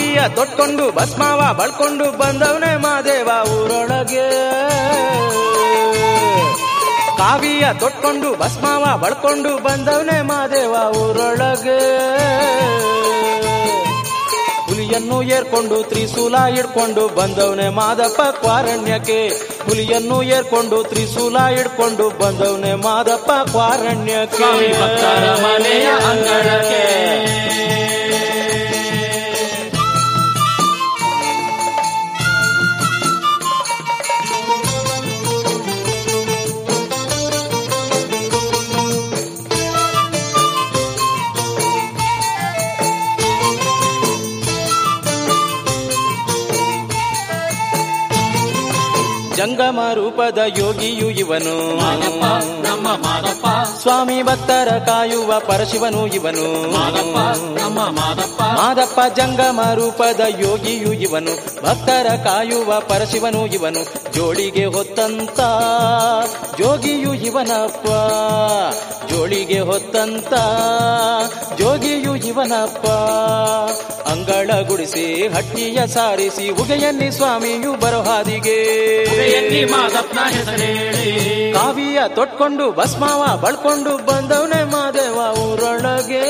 ಕಾವಿಯ ತೊಟ್ಕೊಂಡು ಭಸ್ಮಾವ ಬಳ್ಕೊಂಡು ಬಂದವನೇ ಮಾದೇವ ಊರೊಳಗೆ ಕಾವಿಯ ತೊಟ್ಕೊಂಡು ಭಸ್ಮಾವ ಬಳ್ಕೊಂಡು ಬಂದವನೇ ಮಾದೇವ ಊರೊಳಗೆ ಹುಲಿಯನ್ನು ಏರ್ಕೊಂಡು ತ್ರಿಶೂಲ ಹಿಡ್ಕೊಂಡು ಬಂದವನೇ ಮಾದಪ್ಪ ಕ್ವಾರಣ್ಯಕ್ಕೆ ಹುಲಿಯನ್ನು ಏರ್ಕೊಂಡು ತ್ರಿಶೂಲ ಹಿಡ್ಕೊಂಡು ಬಂದವನೇ ಮಾದಪ್ಪ ಕ್ವಾರಣ್ಯಕ್ಕೆ ಸ್ವಾಮಿ ಭಕ್ತರ ಮನೆಯ ಅಂಗಳಕ್ಕೆ ಜಂಗಮ ರೂಪದ ಯೋಗಿಯು ಇವನು ಮಾದಪ್ಪ ನಮ್ಮ ಮಾದಪ್ಪ ಸ್ವಾಮಿ ಭಕ್ತರ ಕಾಯುವ ಪರಶಿವನು ಇವನು ಮಾದಪ್ಪ ನಮ್ಮ ಮಾದಪ್ಪ ಮಾದಪ್ಪ ಜಂಗಮ ರೂಪದ ಯೋಗಿಯು ಇವನು ಭಕ್ತರ ಕಾಯುವ ಪರಶಿವನು ಇವನು ಜೋಳಿಗೆ ಹೊತ್ತಂತ ಜೋಗಿಯು ಇವನಪ್ಪ ಜೋಳಿಗೆ ಹೊತ್ತಂತ ಜೋಗಿಯು ಇವನಪ್ಪ ಅಂಗಳ ಗುಡಿಸಿ ಹಟ್ಟಿಯ ಸಾರಿಸಿ ಉಗೆಯನ್ನಿ ಸ್ವಾಮಿಯು ಬರೋ ಹಾದಿಗೆ ಎನ್ನಿ ಮಾದಪ್ಪನ ಹೆಸರೇಳಿ ಕಾವಿಯ ತೊಟ್ಕೊಂಡು ಭಸ್ಮಾವ ಬಳ್ಕೊಂಡು ಬಂದವನೇ ಮಾದೇವ ಊರೊಳಗೆ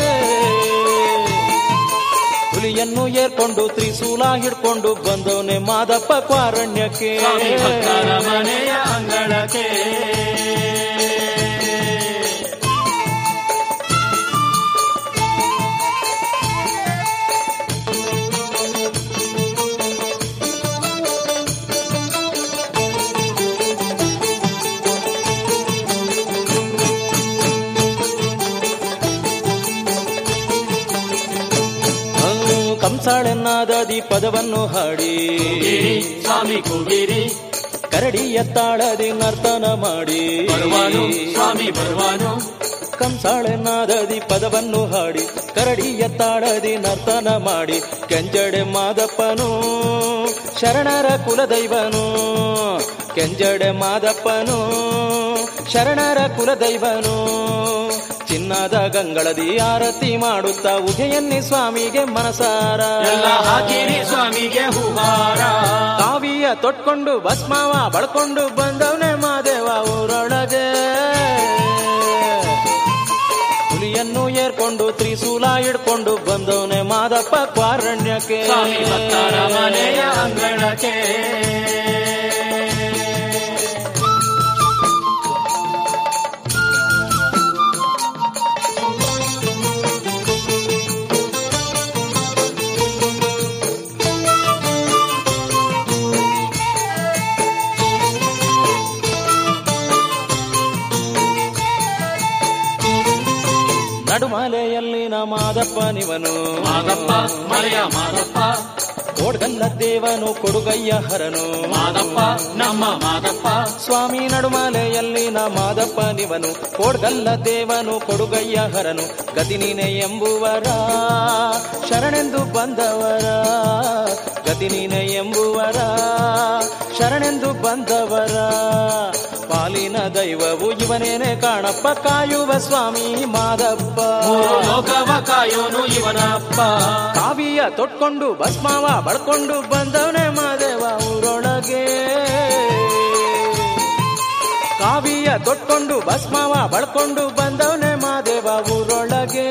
ಹುಲಿಯನ್ನು ಏರ್ಕೊಂಡು ತ್ರಿಶೂಲ ಹಿಡ್ಕೊಂಡು ಬಂದವನೇ ಮಾದಪ್ಪ ಕ್ವಾರಣ್ಯಕ್ಕೆ ಸ್ವಾಮಿ ಭಕ್ತರ ಮನೆಯ ಅಂಗಳಕ್ಕೆ ಹ್ಮ್, ಕಂಸಾಳೆನ್ನಾದದಿ ಪದವನ್ನು ಹಾಡಿ ಕೂಗಿರಿ, ಸ್ವಾಮಿ ಕೂಗಿರಿ ಕರಡಿಯ ತಾಳದಿ ನರ್ತನ ಮಾಡಿ ಬರುವಾನು ಸ್ವಾಮಿ ಬರುವಾನು ಕಂಸಾಳೆನಾದದಿ ಪದವನ್ನು ಹಾಡಿ ಕರಡಿಯ ತಾಳದಿ ನರ್ತನ ಮಾಡಿ ಕೆಂಜಡೆ ಮಾದಪ್ಪನು ಶರಣರ ಕುಲದೈವನು ಕೆಂಜಡೆ ಮಾದಪ್ಪನು ಶರಣರ ಕುಲದೈವನು ಚಿನ್ನದ ಗಂಗಳದಿ ಆರತಿ ಮಾಡುತ್ತಾ ಉಗೆಯನ್ನಿ ಸ್ವಾಮಿಗೆ ಮನಸಾರ ಎಲ್ಲ ಹಾಕಿರಿ ಸ್ವಾಮಿಗೆ ಹೂವಾರ ಕಾವಿಯ ತೊಟ್ಕೊಂಡು ಭಸ್ಮಾವ ಬಳ್ಕೊಂಡು ಬಂದವನೇ ಮಾದೇವ ಊರೊಳಗೆ ಹುಲಿಯನ್ನು ಏರ್ಕೊಂಡು ತ್ರಿಶೂಲ ಹಿಡ್ಕೊಂಡು ಬಂದವನೇ ಮಾದಪ್ಪ ಕ್ವಾರಣ್ಯಕ್ಕೆ ಸ್ವಾಮಿ ಭಕ್ತರ ಮನೆಯ ಅಂಗಳಕ್ಕೆ ನಡುಮಲೆಯಲ್ಲಿನ ಮಾದಪ್ಪನಿವನು ಮಾದಪ್ಪ ಮಲೆಯ ಮಾದಪ್ಪ ಕೋಡ್ಗಲ್ಲ ದೇವನು ಕೊಡುಗಯ್ಯ ಹರನು ಮಾದಪ್ಪ ನಮ್ಮ ಮಾದಪ್ಪ ಸ್ವಾಮಿ ನಡುಮಲೆಯಲ್ಲಿನ ಮಾದಪ್ಪನಿವನು ಕೋಡ್ಗಲ್ಲ ದೇವನು ಕೊಡುಗಯ್ಯ ಹರನು ಗತಿ ನೀನೆ ಎಂಬುವರ ಶರಣೆಂದು ಬಂದವರ ಗತಿ ನೀನೆ ಎಂಬುವರ ಶರಣೆಂದು ಬಂದವರ ಪಾಲಿನ ದೈವವು ಇವನೇನೆ ಕಾಣಪ್ಪ ಕಾಯುವ ಸ್ವಾಮಿ ಮಾದಪ್ಪ ಮೂರು ಲೋಕವ ಕಾಯೋನು ಇವನಪ್ಪ ಕಾವಿಯ ತೊಟ್ಕೊಂಡು ಭಸ್ಮಾವ ಬಳ್ಕೊಂಡು ಬಂದವನೇ ಮಾದೇವ ಊರೊಳಗೆ ಕಾವಿಯ ತೊಟ್ಕೊಂಡು ಭಸ್ಮಾವ ಬಳ್ಕೊಂಡು ಬಂದವನೇ ಮಾದೇವ ಊರೊಳಗೆ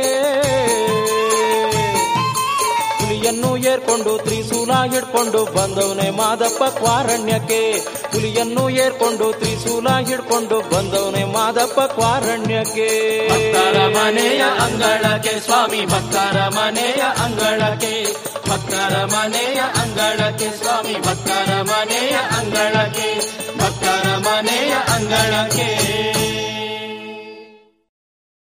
ಹುಲಿಯನ್ನು ಏರ್ಕೊಂಡು ತ್ರಿಶೂಲ ಹಿಡ್ಕೊಂಡು ಬಂದವನೇ ಮಾದಪ್ಪ ಕ್ವಾರಣ್ಯಕ್ಕೆ ಹುಲಿಯನ್ನು ಏರ್ಕೊಂಡು ತ್ರಿಶೂಲ ಹಿಡ್ಕೊಂಡು ಬಂದವನೇ ಮಾದಪ್ಪ ಕ್ವಾರಣ್ಯಕ್ಕೆ ಭಕ್ತರ ಮನೆಯ ಅಂಗಳಕ್ಕೆ ಸ್ವಾಮಿ ಭಕ್ತರ ಮನೆಯ ಅಂಗಳಕ್ಕೆ ಭಕ್ತರ ಮನೆಯ ಅಂಗಳಕ್ಕೆ ಸ್ವಾಮಿ ಭಕ್ತರ ಮನೆಯ ಅಂಗಳಕ್ಕೆ ಭಕ್ತರ ಮನೆಯ ಅಂಗಳಕ್ಕೆ